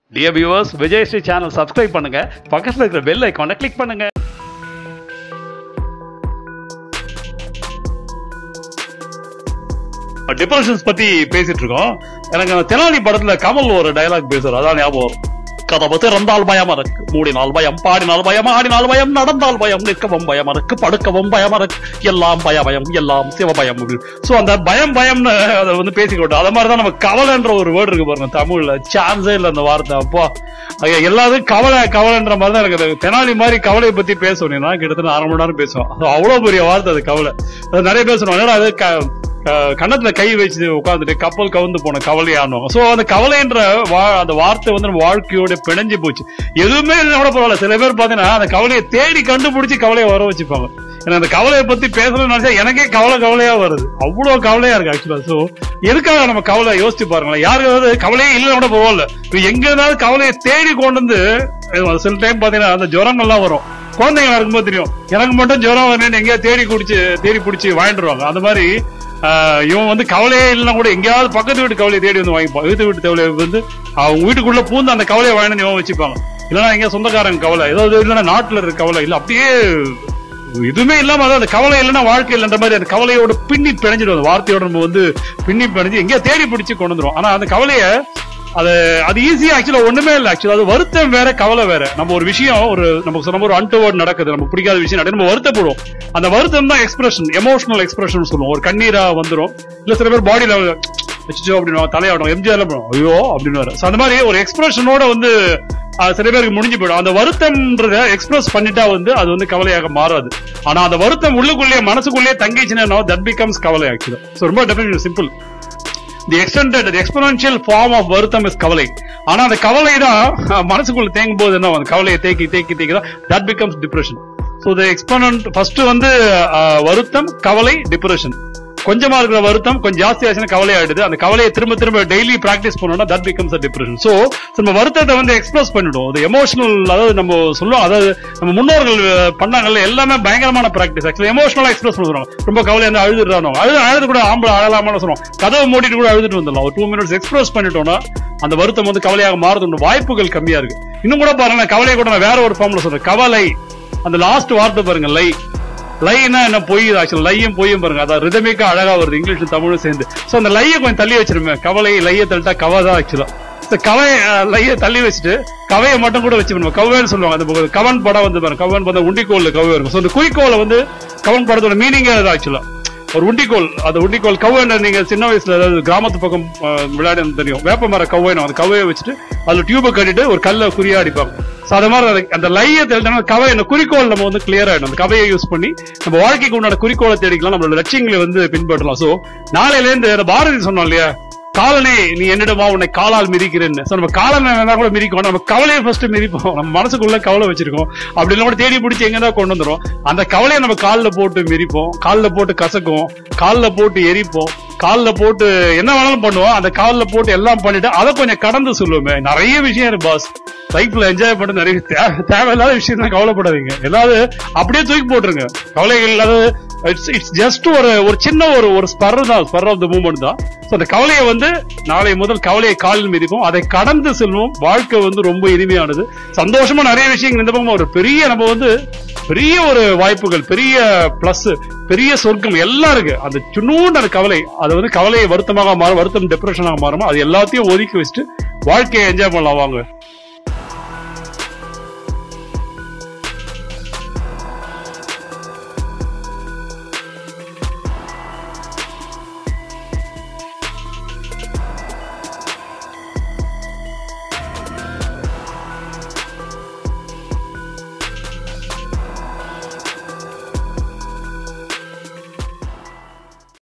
Dear viewers Vijayasri channel subscribe பண்ணுங்க பக்கத்துல இருக்கிற பெல் ஐக்கானை கிளிக் பண்ணுங்க டிப்ரெஷன்ஸ் பத்தி பேசிட்டு இருக்கோம் எனக்கு அந்த தெனாலி படத்துல கமல் ஒரு டயலாக் பேசுறாரு அதான் ஞாபகம் வரும். கதவு திறந்தால் பயம் இருக்கு மூடினால் பயம் பாடினால் பயம் ஆடினால் பயம் நடந்தால் பயம் நிற்கவும் பயம் இருக்கு படுக்கவும் பயம் இருக்கு எல்லாம் பய பயம் எல்லாம் சிவ பயம் சோ அந்த பயம் பயம்னு அதை வந்து பேசிக்கிட்டோம் அத மாதிரி தான் நம்ம கவலைன்ற ஒரு வேர்டு இருக்கு பாருங்க தமிழ்ல சான்ஸே இல்லை அந்த வார்த்தை அப்பா ஐயா, எல்லாரும் கவலை கவலைன்ற மாதிரி தான் எனக்கு அது தெனாலி மாதிரி கவலையை பத்தி பேசணும்னா கிட்டத்தட்ட அரை மணி நேரம் பேசுவோம் அது அவ்வளவு பெரிய வார்த்தை அது கவலை அது நிறைய பேசணும் ஏன்னா அது க- க- கன்னத்துல கை வச்சு உட்காந்துட்டு கப்பல் கவுந்து போன கவலையானோம் சோ அந்த கவலைன்ற வா- அந்த வார்த்தை வந்து நம்ம வாழ்க்கையோட பிணைஞ்சு போச்சு எதுவுமே இல்லைன்னா கூட பரவாயில்ல சில பேர் பாத்தீங்கன்னா அந்த கவலையை தேடி கண்டுபிடிச்சு கவலையை வர வச்சுப்பாங்க ஏன்னா அந்த கவலையை பத்தி பேசணும்னு நினைச்சா எனக்கே கவலை கவலையா வருது அவ்வளவு கவலையா இருக்கு ஆக்சுவலா சோ எதுக்காக நம்ம கவலை யோசிச்சு பாருங்களேன் யாருக்காவது கவலையே இல்லைன்னா கூட பரவாயில்ல இப்ப எங்க இருந்தாலும் கவலையை தேடி கொண்டு வந்து அஹ் சில டைம் பாத்தீங்கன்னா அந்த ஜுரங்கள்லாம் வரும் குழந்தைங்க இருக்கும்போது தெரியும் எனக்கு மட்டும் ஜுரம் வரணும்னு எங்கேயாவது தேடி குடிச்சு தேடி பிடிச்சி வாங்கிட்டு வருவாங்க அந்த மாதிரி ஆஹ் இவன் வந்து கவலையே இல்லைன்னா கூட எங்கேயாவது பக்கத்து வீட்டு கவலையை தேடி வந்து வாங்கிப்பான் வீட்டு வீட்டு கவலையை வந்து அவங்க வீட்டுக்குள்ள பூந்து அந்த கவலையை வாங்கிட்டு இவன் வச்சுப்பாங்க இல்லைன்னா எங்க சொந்தக்காரங்க கவலை ஏதாவது இல்லைன்னா நாட்டுல இருக்க கவலை இல்ல அப்படியே எதுவுமே இல்லாம அதாவது அந்த கவலை இல்லைன்னா வாழ்க்கை இல்லைன்ற மாதிரி அந்த கவலையோட பின்னி பிணைஞ்சிடும் அந்த வார்த்தையோட நம்ம வந்து பின்னி பிணைஞ்சு எங்கேயா தேடி பிடிச்சு கொண்டு வந்துரும் ஆனா அந்த கவலைய அது அது ஈஸியா ஆக்சுவலா ஒண்ணுமே இல்ல ஆக்சுவலா அது வருத்தம் வேற கவலை வேற நம்ம ஒரு விஷயம் ஒரு நமக்கு சொன்ன ஒரு அன்டோவர்ட் நடக்குது நமக்கு பிடிக்காத விஷயம் நடக்குது நம்ம வருத்தப்படுவோம் அந்த வருத்தம் தான் எக்ஸ்பிரஷன் எமோஷனல் எக்ஸ்பிரஷன் சொல்லுவோம் ஒரு கண்ணீரா வந்துரும் இல்ல சில பேர் பாடியில வச்சுச்சோ அப்படின்னு தலையாடும் எம்ஜிஆர் பண்ணுவோம் ஐயோ அப்படின்னு சோ அந்த மாதிரி ஒரு எக்ஸ்பிரஷனோட வந்து அது சில பேருக்கு முடிஞ்சு போயிடும் அந்த வருத்தம்ன்றத எக்ஸ்பிரஸ் பண்ணிட்டா வந்து அது வந்து கவலையாக மாறாது ஆனா அந்த வருத்தம் உள்ளுக்குள்ளேயே மனசுக்குள்ளேயே தங்கிச்சுன்னா தட் பிகம்ஸ் கவலை ஆக்சுவலா சோ ரொம்ப definite simple the extended the exponential form of வருத்தம் இஸ் கவலை ஆனா அந்த கவலை தான் அஹ், மனசுக்குள்ள தேங்கும் போது என்ன அந்த கவலையை தேக்கி தேக்கி தேக்கி தான் that becomes depression so the exponent first வந்து அஹ், வருத்தம் கவலை டிப்ரெஷன் கொஞ்சமா இருக்கிற வருத்தம் கொஞ்சம் ஜாஸ்தி ஆச்சுன்னா கவலை ஆயிடுது அந்த கவலையை திரும்ப திரும்ப டெய்லி பிராக்டிஸ் பண்ணோம்னா that becomes a depression so நம்ம வருத்தத்தை வந்து எக்ஸ்பிரஸ் பண்ணிடும் அது எமோஷனல் அதாவது நம்ம சொல்லுவோம் அதாவது நம்ம முன்னோர்கள் அஹ், பண்ணாங்கல்ல எல்லாமே பயங்கரமான பிராக்டிஸ் ஆக்சுவலி எமோஷனலா எக்ஸ்பிரஸ் பண்ணுவாங்க ரொம்ப கவலை வந்து அழுதுறானோ அழுது அழுது கூட ஆம்பளை அழலாமான்னு சொல்லுவோம் கதவை மூடிட்டு கூட அழுதுட்டு வந்துடலாம் ஒரு டூ மினிட்ஸ் எக்ஸ்பிரஸ் பண்ணிட்டோம்னா அந்த வருத்தம் வந்து கவலையாக மாறுது வாய்ப்புகள் கம்மியா இருக்கு இன்னும் கூட பாருங்க கவலையை கூட நான் வேற ஒரு ஃபார்ம்ல சொல்றேன் கவலை அந்த லாஸ்ட் வார்த்தை பாருங்க லை லைனா என்ன பொய் ஆக்சுவல் லையும் பொய்யும் பாருங்க அதான் ரிதமிக்கா அழகா வருது இங்கிலீஷ் தமிழும் சேர்ந்து சோ அந்த லையை கொஞ்சம் தள்ளி வச்சிருமே கவலை லைய தள்ளிட்டா கவா தான் ஆக்சுவலா இந்த கவை லைய தள்ளி வச்சுட்டு கவையை மட்டும் கூட வச்சு பண்ணுவோம் கவ்வேன்னு சொல்லுவாங்க அந்த பக்கம் கவன் படம் வந்து பாருங்க கவன் படம் உண்டிக்கோல்ல கவ்வே இருக்கும் ஸோ அந்த குறிக்கோளை வந்து கவன் படத்தோட மீனிங்கே அது ஆக்சுவலா ஒரு உண்டிக்கோல் அந்த உண்டிக்கோல் கவ்வேன்னு நீங்க சின்ன வயசுல அதாவது கிராமத்து பக்கம் அஹ், விளையாடி தெரியும் வேப்ப மர கவ்வேனும் அந்த கவ்வையை வச்சுட்டு அதுல டியூபை கட்டிட்டு ஒரு கல்லை குறியா அடிப்பாங்க சோ அது மாதிரி அந்த- அந்த லைய தெளித்தா கவை அந்த குறிக்கோள் நம்ம வந்து கிளியர் ஆயிடும் அந்த கவையை யூஸ் பண்ணி நம்ம வாழ்க்கைக்கு உண்டான குறிக்கோளை தேடிக்கலாம் நம்மளோட லட்சியங்களை வந்து பின்பற்றலாம் சோ நாளையில இருந்து அந்த பாரதி சொன்னோம் இல்லையா காலனே நீ என்னிடமா உன்னை காலால் மிதிக்கிறேன்னு சோ நம்ம காலனை வேணா கூட மிதிக்கும் நம்ம கவலையை ஃபர்ஸ்ட் மிதிப்போம் நம்ம மனசுக்குள்ள கவலை வச்சிருக்கோம் அப்படி இல்ல கூட தேடி பிடிச்சி எங்க தான் கொண்டு வந்துரும் அந்த கவலையை நம்ம கால்ல போட்டு மிதிப்போம் கால்ல போட்டு கசக்கும் கால்ல போட்டு எரிப்போம் கால்ல போட்டு என்ன வேணாலும் பண்ணுவோம் அந்த கால்ல போட்டு எல்லாம் பண்ணிட்டு அதை கொஞ்சம் கடந்து சொல்லுவோமே நிறைய விஷயம் இருக்கு பாஸ் லைஃப்ல என்ஜாய் பண்ண நிறைய தே- தேவையில்லாத விஷயம் தான் கவலைப்படாதீங்க எல்லாவது அப்படியே தூக்கி போட்டுருங்க கவலைகள் இல்லாத இட்ஸ் இட்ஸ் ஜஸ்ட் ஒரு ஒரு சின்ன ஒரு ஒரு ஸ்பர் தான் ஸ்பர் ஆஃப் த மூமெண்ட் தான் ஸோ அந்த கவலையை வந்து நாளை முதல் கவலையை காலில் மிதிப்போம் அதை கடந்து செல்வோம் வாழ்க்கை வந்து ரொம்ப இனிமையானது சந்தோஷமா நிறைய விஷயங்கள் இந்த பக்கம் ஒரு பெரிய நம்ம வந்து பெரிய ஒரு வாய்ப்புகள் பெரிய பிளஸ் பெரிய சொர்க்கம் எல்லாம் இருக்கு அந்த சுண்ணூண்டு அந்த கவலை அது வந்து கவலையை வருத்தமாக மாறும் வருத்தம் டிப்ரெஷனாக மாறும் அது எல்லாத்தையும் ஒதுக்கி வச்சுட்டு வாழ்க்கையை என்ஜாய் பண்ணலாம் வாங்க